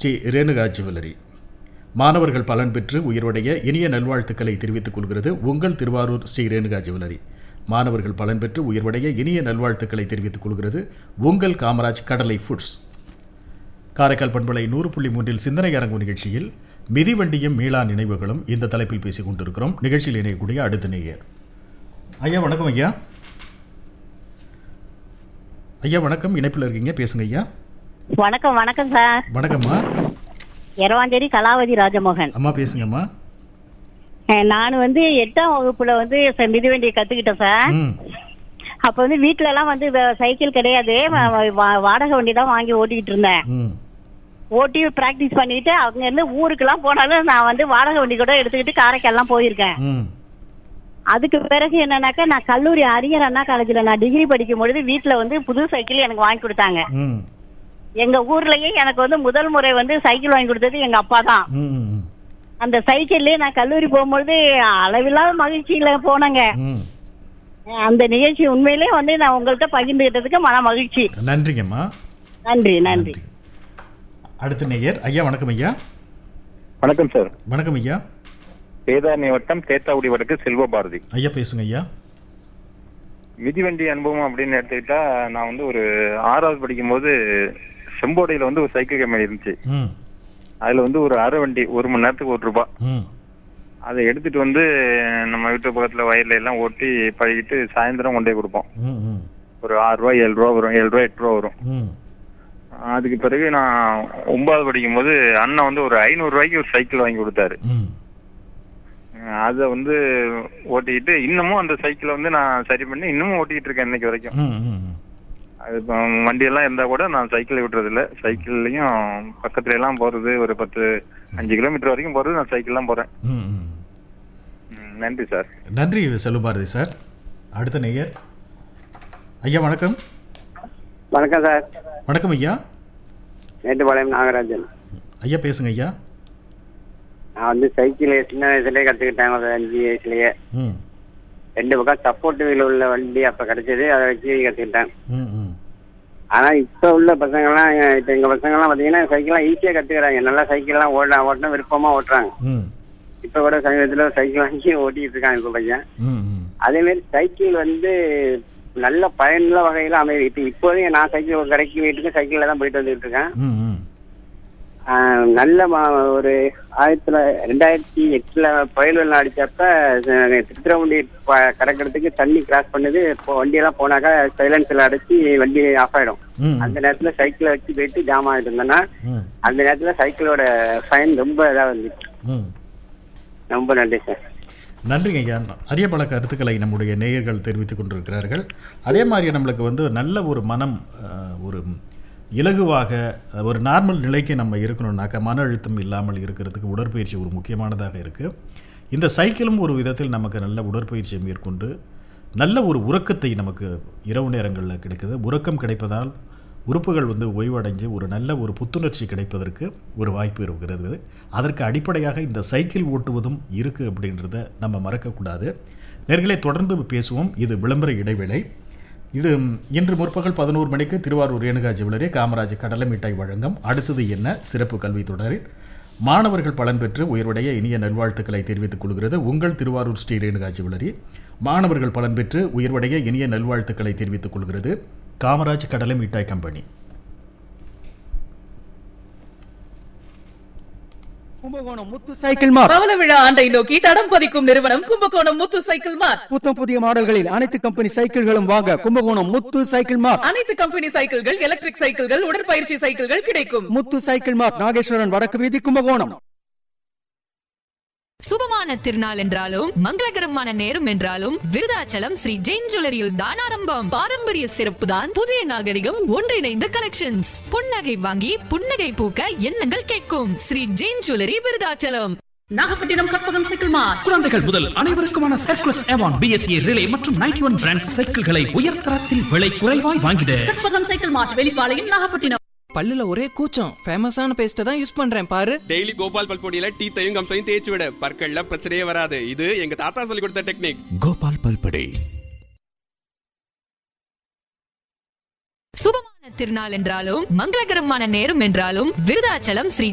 Sri Renuka jewellery மாணவர்கள் பலன் பெற்று உயிருடைய இனிய நல்வாழ்த்துக்களை தெரிவித்துக் கொள்கிறது உங்கள் திருவாரூர் ஸ்ரீ ரேணுகா ஜுவல்லரி மாணவர்கள் பலன் பெற்று உயர்வுடைய இனிய நல்வாழ்த்துக்களை தெரிவித்துக் கொள்கிறது உங்கள் காமராஜ் கடலை ஃபுட்ஸ் காரைக்கால் பண்பலை நூறு புள்ளி மூன்றில் சிந்தனை அரங்கு நிகழ்ச்சியில் மிதிவண்டியும் மீளா நினைவுகளும் இந்த தலைப்பில் பேசிக் கொண்டிருக்கிறோம் நிகழ்ச்சியில் இணையக்கூடிய அடுத்த நேயர் ஐயா வணக்கம் ஐயா ஐயா வணக்கம் இணைப்பில் இருக்கீங்க பேசுங்க ஐயா வணக்கம் வணக்கம் சார் வணக்கம்மா எரவாஞ்சேரி கலாவதி ராஜமோகன் அம்மா பேசுங்கம்மா அஹ் நான் வந்து எட்டாம் வகுப்புல வந்து ச- மிதிவண்டியை கத்துக்கிட்டேன் சார் ம் அப்ப வந்து வீட்ல எல்லாம் வந்து வ- சைக்கிள் கிடையாது வ- வா- வாடகை வண்டி தான் வாங்கி ஓட்டிக்கிட்டு இருந்தேன் ம் ஓட்டி பிராக்டிஸ் பண்ணிட்டு அங்க இருந்து ஊருக்கெல்லாம் போனாலும் நான் வந்து வாடகை வண்டி கூட எடுத்துக்கிட்டு காரைக்கால்லாம் போயிருக்கேன் ம் அதுக்கு பிறகு என்னன்னாக்கா நான் கல்லூரி அரியர் அண்ணா காலேஜ்ல நான் டிகிரி படிக்கும் பொழுது வீட்ல வந்து புது சைக்கிள் எனக்கு வாங்கி கொடுத்தாங்க ம் எங்க ஊர்லயே எனக்கு வந்து முதல் முறை வந்து சைக்கிள் வாங்கி கொடுத்தது எங்க அப்பா தான் ம் ம் அந்த சைக்கிள்லயே நான் கல்லூரி போகும்பொழுது அளவில்லாத மகிழ்ச்சியில போனேங்க ம் அந்த நிகழ்ச்சி உண்மையிலே வந்து நான் உங்கள்கிட்ட பகிர்ந்துகிட்டதுக்கு மன மகிழ்ச்சி நன்றிங்கம்மா நன்றி நன்றி அடுத்த நேயர் ஐயா வணக்கம் ஐயா வணக்கம் சார் வணக்கம் ஐயா வேதாரண்ய வட்டம் தேத்தாவுடி வடக்கு செல்வ பாரதி ஐயா பேசுங்க ஐயா மிதிவண்டி அனுபவம் அப்படின்னு எடுத்துக்கிட்டா நான் வந்து ஒரு ஆறாவது படிக்கும்போது செம்போடையில வந்து ஒரு சைக்கிள் கம்பெனி இருந்துச்சு ம் அதுல வந்து ஒரு அரை வண்டி ஒரு மணி நேரத்துக்கு ஒரு ரூபாய் ம் அதை எடுத்துட்டு வந்து நம்ம வீட்டு பக்கத்துல வயல்ல எல்லாம் ஓட்டி பழகிட்டு சாயந்தரம் கொண்டே கொடுப்போம் ம் ம் ஒரு ஆறு ரூபாய் ஏழு ரூபா வரும் ஏழு ரூபாய் எட்டு ரூபா வரும் ம் அதுக்கு பிறகு நான் ஒன்பதாவது படிக்கும்போது அண்ணன் வந்து ஒரு ஐநூறு ரூபாய்க்கு ஒரு சைக்கிள் வாங்கி கொடுத்தாரு ம் அதை வந்து ஓட்டிக்கிட்டு இன்னமும் அந்த சைக்கிளை வந்து நான் சரி பண்ணி இன்னமும் ஓட்டிக்கிட்டு இருக்கேன் இன்னைக்கு வரைக்கும் ம் ம் ம் அது இப்போ வண்டியெல்லாம் இருந்தா கூட நான் சைக்கிள் விட்டுறது இல்ல சைக்கிள்லயும் பக்கத்துல எல்லாம் போறது ஒரு பத்து அஞ்சு கிலோமீட்டர் வரைக்கும் போறது நான் சைக்கிள் போறேன் ம் ம் ம், நன்றி சார் நன்றி செல்வபாரதி சார் அடுத்த நேயர் ஐயா வணக்கம் வணக்கம் சார் வணக்கம் ஐயா மேட்டுப்பாளையம் நாகராஜன் ஐயா பேசுங்க ஐயா நான் வந்து சைக்கிள் சின்ன வயசுலயே கத்துக்கிட்டேன் ஒரு அஞ்சு வயசுலயே ம் ரெண்டு பக்கம் சப்போர்ட் வீல் உள்ள வண்டி அப்ப கிடைச்சது அதை வச்சு கத்துக்கிட்டேன் ம் ம் ஆனா இப்ப உள்ள பசங்க எல்லாம் இப்ப எங்க பசங்க எல்லாம் பாத்தீங்கன்னா சைக்கிள் எல்லாம் ஈஸியா கத்துக்கிறாங்க நல்லா சைக்கிள் எல்லாம் ஓட ஓட்டினா விருப்பமா ஓட்டுறாங்க ம் இப்ப கூட சமீபத்துல ஒரு சைக்கிள் வாங்கி ஓட்டிட்டு இருக்காங்க இப்ப பையன் ம் ம் அதே மாதிரி சைக்கிள் வந்து நல்ல பயனுள்ள வகையில அமையுது இப்ப இப்போதைக்கு நான் சைக்கிள் ஒரு கடைக்கு வீட்டுக்கு சைக்கிள்ல தான் போயிட்டு வந்துட்டு இருக்கேன் ம் ம் ஆஹ் நல்ல மா- ஒரு ஆயிரத்தி தொள்ள- ரெண்டாயிரத்தி எட்டுல புயல் வெள்ளம் அடிச்சப்ப அஹ் திருத்திரவண்டி ப- கடக்கிறதுக்கு தண்ணி கிராஸ் பண்ணுது இப்போ வண்டியெல்லாம் போனாக்கா சைலன்ஸ்ல அடைச்சி வண்டி ஆஃப் ஆயிடும் ம் அந்த நேரத்துல சைக்கிளை வச்சு போயிட்டு ஜாம் ஆகிட்டு இருந்தேன்னா ம் அந்த நேரத்துல சைக்கிளோட ஃபைன் ரொம்ப இதா வந்துச்சு ம் ரொம்ப நன்றி சார் நன்றிங்க ஐயா அரிய பல கருத்துக்களை நம்முடைய நேயர்கள் தெரிவித்துக் கொண்டிருக்கிறார்கள் அதே மாதிரி நம்மளுக்கு வந்து நல்ல ஒரு மனம் அஹ், ஒரு இலகுவாக அஹ், ஒரு நார்மல் நிலைக்கு நம்ம இருக்கணும்னாக்கா மன அழுத்தம் இல்லாமல் இருக்கிறதுக்கு உடற்பயிற்சி ஒரு முக்கியமானதாக இருக்குது இந்த சைக்கிளும் ஒரு விதத்தில் நமக்கு நல்ல உடற்பயிற்சியை மேற்கொண்டு நல்ல ஒரு உறக்கத்தை நமக்கு இரவு நேரங்களில் கிடைக்குது உறக்கம் கிடைப்பதால் உறுப்புகள் வந்து ஓய்வடைஞ்சு ஒரு நல்ல ஒரு புத்துணர்ச்சி கிடைப்பதற்கு ஒரு வாய்ப்பு இருக்கிறது அதற்கு அடிப்படையாக இந்த சைக்கிள் ஓட்டுவதும் இருக்குது அப்படின்றத நம்ம மறக்கக்கூடாது நேர்களை தொடர்ந்து பேசுவோம் இது விளம்பர இடைவேளை இது ம், இன்று முற்பகல் பதினோரு மணிக்கு திருவாரூர் ரேணுகா ஜுவல்லரி காமராஜ் கடலை மிட்டாய் வழங்கும் அடுத்தது என்ன சிறப்பு கல்வி தொடரில் மாணவர்கள் பலன் பெற்று உயர்வுடைய இனிய நல்வாழ்த்துக்களை தெரிவித்துக் கொள்கிறது உங்கள் திருவாரூர் ஸ்ரீ ரேணுகா ஜுவல்லரி மாணவர்கள் பலன் பெற்று உயர்வுடைய இனிய நல்வாழ்த்துக்களை தெரிவித்துக் கொள்கிறது காமராஜ் கடலை மிட்டாய் company Kumbakonam Muthu cycle mart பவள விழா ஆண்டை நோக்கி தடம் பதிக்கும் நிறுவனம் கும்பகோணம் முத்து சைக்கிள் மார்ட் புத்தம் புதிய மாடல்களில் அனைத்து கம்பெனி சைக்கிள்களும் வாங்க கும்பகோணம் முத்து சைக்கிள் மார்ட் அனைத்து கம்பெனி சைக்கிள்கள் எலக்ட்ரிக் சைக்கிள்கள் உடற்பயிற்சி சைக்கிள்கள் கிடைக்கும் முத்து சைக்கிள் மார்ட் நாகேஸ்வரன் வடக்கு வீதி கும்பகோணம் சுபமான திருநாள் என்றாலும் மங்களகரமான நேரம் என்றாலும் விருதாச்சலம் ஸ்ரீ ஜெயின் ஜுவல்லரியில் தான் ஆரம்பம் பாரம்பரிய சிறப்பு தான் புதிய நாகரிகம் ஒன்றிணைந்த கலெக்ஷன்ஸ் புன்னகை வாங்கி புன்னகை பூக்க எண்ணங்கள் கேட்கும் Sri Jain jewellery Vriddhachalam Nagapattinam Karpagam cycle mart குழந்தைகள் முதல் அனைவருக்குமான சர்க்குலஸ் எவான் பிஎஸ்சி ரிலே மற்றும் நைன்டி ஒன் பிராண்ட் சைக்கிள்களை உயர்தரத்தில் விலை குறைவாய் வாங்கிட கற்பகம் சைக்கிள் மார்ட் வெளிப்பாளையம் நாகப்பட்டினம் பல்லுல ஒரே கூச்சம் ஃபேமஸான பேஸ்ட்டை தான் யூஸ் பண்றேன் பாரு டெய்லி கோபால் பல்பொடியில டீத்தையும் கம்சையும் தேய்ச்சி விட பற்கள்ல பிரச்சனையே வராது இது எங்க தாத்தா சொல்லி கொடுத்த டெக்னிக் கோபால் பல்படே சுபமான திருநாள் என்றாலும் மங்களகரமான நேரம் என்றாலும் விருதாச்சலம் ஸ்ரீ